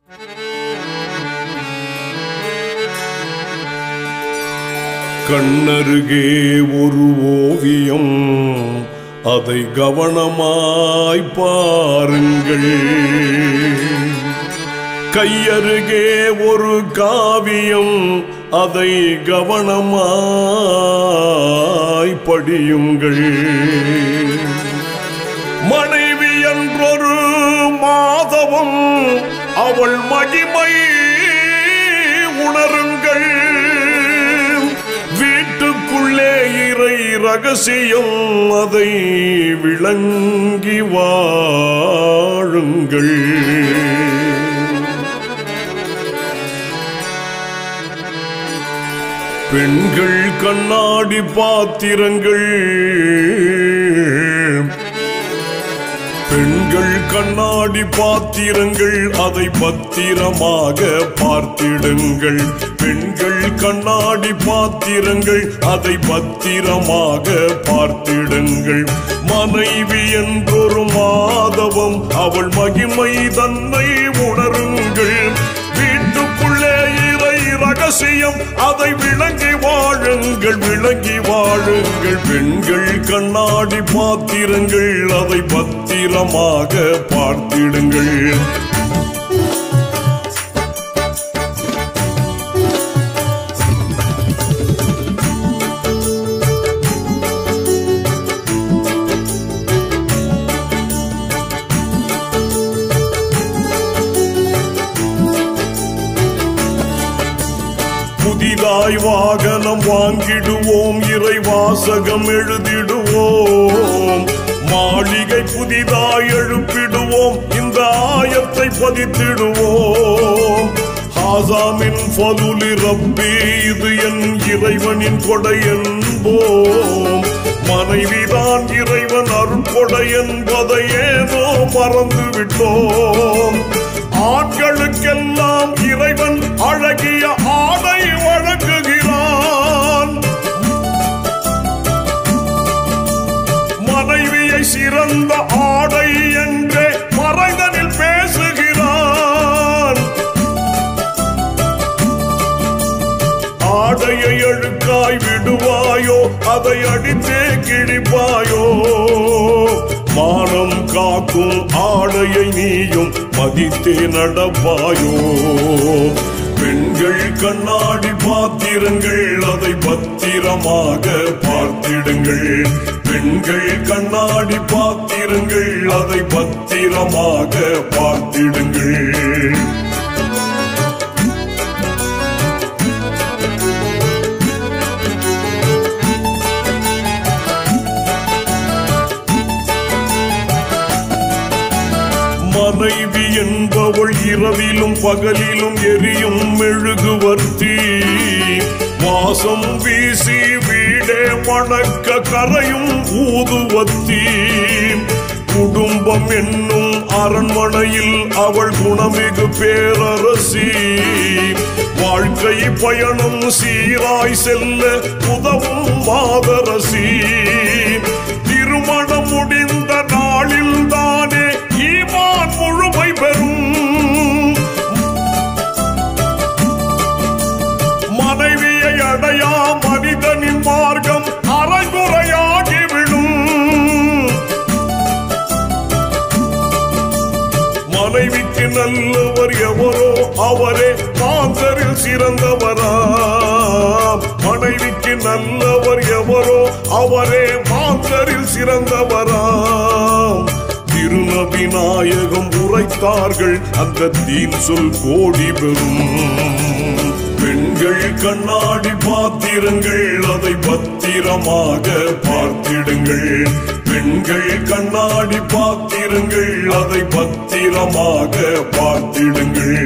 கண்ணருகே ஒரு ஓவியம் அதை கவனமாய் பாருங்கள் கையருகே ஒரு காவியம் அதை கவனமாய் படியுங்கள் மனைவி என்றொரு மாதவம் அவள் மகிமை உணருங்கள் வீட்டுக்குள்ளே இறை ரகசியம் அதை விளங்கி வாழுங்கள் பெண்கள் கண்ணாடி பாத்திரங்கள் பெண்கள் கண்ணாடி பாத்திரங்கள் அதை பத்திரமாக பார்த்திடுங்கள் பெண்கள் கண்ணாடி பாத்திரங்கள் அதை பத்திரமாக பார்த்திடுங்கள் மனைவி என்றொரு மாதவம் அவள் மகிமை தன்னை உணருங்கள் வீட்டுக்குள்ளே இறை ரகசியம் அதை விளங்கி வாழுங்கள் விளங்கி வாழுங்கள் பெண்கள் கண்ணாடி பாத்திரங்கள் அதை பத்திரமாக பார்த்திடுங்கள் புதிதாய் வாகனம் வாங்கிடுவோம் இறை வாசகம் எழுதிடுவோம் மாளிகை புதிதாய் எழுப்பிடுவோம் இந்த ஆயத்தை பதித்திடுவோம் ஆசாமின் பதுலி ரப்பி இது என் இறைவனின் கொடை என்போம் மனைவிதான் இறைவன் அருட்கொடை என்பதை ஏதோ மறந்து விட்டோம் ஆண்களுக்கெல்லாம் இறைவன் அழகிய ஆடை வழங்குகிறான் மனைவியை சிறந்த ஆடை என்றே மறைதனில் பேசுகிறான் ஆடையை அழுக்காய் விடுவாயோ அதை அடித்தே கிழிப்பாயோ மானம் காக்கும் ஆடையை நீயும் மதித்தே நடப்பாயோ பெண்கள் கண்ணாடி பாத்திரங்கள் அதை பத்திரமாக பார்த்திடுங்கள் பெண்கள் கண்ணாடி பாத்திரங்கள் அதை பத்திரமாக பார்த்திடுங்கள் மனைவி என்பவள் இரவிலும் பகலிலும் எரியும் மெழுகுவர்த்தி வாசம் வீசி வீடே மணக்க கரையும் ஊதுவத்தி குடும்பம் என்னும் அரண்மனையில் அவள் குணமிகு பேரரசி வாழ்க்கை பயணம் சீராய் செல்ல உதவும் மாதரசி திருமணம் முடிந்த நாளில் தானே ஈமான் முழுமை பெறும் மனைவியை அடையா மனிதனின் மார்க்கம் அரைகுறையாகிவிடும் மனைவிக்கு நல்லவர் எவரோ அவரே மாந்தரில் சிறந்தவரா மனைவிக்கு நல்லவர் எவரோ அவரே மாந்தரில் சிறந்தவராம் திருநபி நாயகம் உரைத்தார்கள் அந்த தீன் சொல் கோடி பெறும் பெண்கள் கண்ணாடி பாத்திரங்கள் அதை பத்திரமாக பார்த்திடுங்கள் பெண்கள் கண்ணாடி பாத்திரங்கள் அதை பத்திரமாக பார்த்திடுங்கள்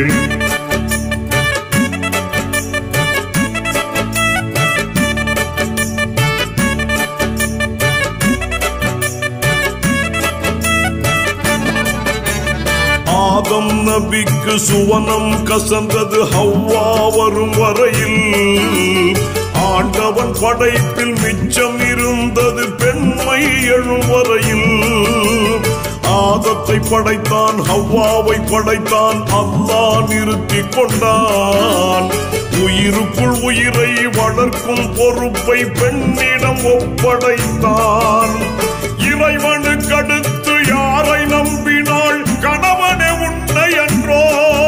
ஆதம் நபிக்கு சுவனம் கசந்தது ஹவ்வா வரும் வரையில் ஆண்டவன் படைப்பில் மிச்சம் இருந்தது பெண்மை எழும் வரையில் ஆதத்தை படைத்தான் ஹவ்வாவை படைத்தான் அல்லாஹ் நிறுத்தி கொண்டான் உயிருக்குள் உயிரை வளர்க்கும் பொறுப்பை பெண்ணிடம் ஒப்படைத்தான் இறைவனுக்கு அடுத்து யாரை நம்பினாள் கணவனே உன்னை என்றோ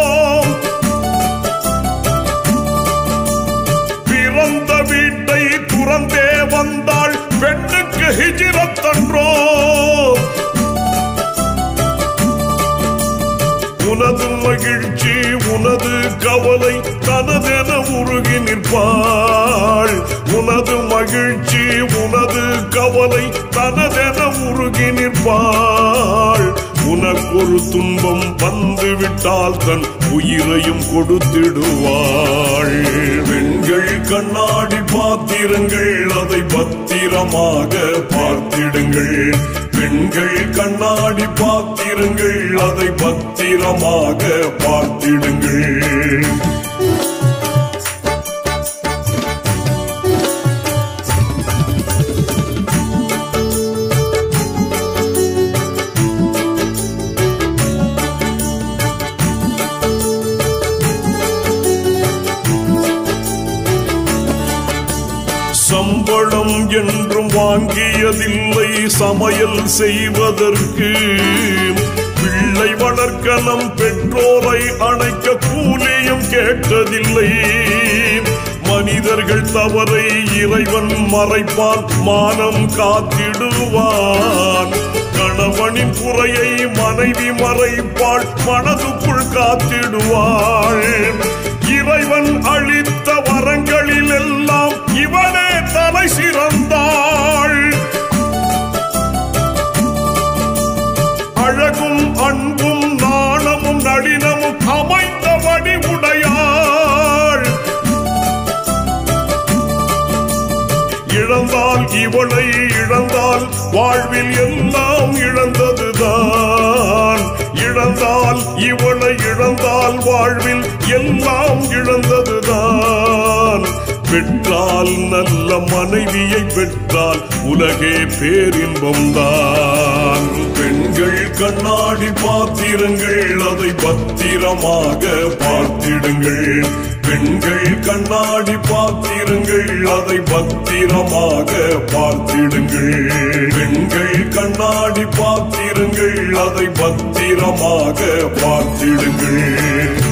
பிறந்த வீட்டை துறந்தே வந்தாள் பெண்ணுக்கு ஹிஜிரத்தன்றோ உனது மகிழ்ச்சி உனது கவலை தனதென உருகி நிற்பாள் உனது மகிழ்ச்சி உனது கவலை தனதென உருகி நிற்பாள் உனக்கொரு துன்பம் வந்து விட்டால் தன் உயிரையும் கொடுத்திடுவாள் பெண்கள் கண்ணாடி பாத்திரங்கள் அதை பத்திரமாக பார்த்திடுங்கள் பெண்கள் கண்ணாடி பாத்திரங்கள் அதை பத்திரமாக பார்த்திடுங்கள் சம்பளம் என்றும் வாங்கியதில்லை சமையல் செய்வதற்கு பிள்ளை வளர்க்க நம் பெற்றோரை அணைக்க கூலியும் கேட்டதில்லை மனிதர்கள் தவறை இறைவன் மறைப்பான் மானம் காத்திடுவான் கணவனின் குறையை மனைவி மறைப்பாள் மனதுக்குள் காத்திடுவாள் இறைவன் அளித்த வரங்களில் எல்லாம் இவனே தலை சிறந்தாள் அழகும் அன்பும் நாணமும் நளினமும் அமைந்த வடிவுடையாள் இழந்தால் இவளை இழந்தால் வாழ்வில் எல்லாம் இழந்ததுதான் இழந்தால் இவளை இழந்தால் வாழ்வில் எல்லாம் இழந்ததுதான் பெற்றால் நல்ல மனைவியை பெற்றால் உலகே பேரின்பம்தான் பெண்கள் கண்ணாடி பாத்திரங்கள் அதை பத்திரமாக பார்த்திடுங்கள் பெண்கள் கண்ணாடி பாத்திரங்கள் அதை பத்திரமாக பார்த்திடுங்கள் பெண்கள் கண்ணாடி பாத்திரங்கள் அதை பத்திரமாக பார்த்திடுங்கள்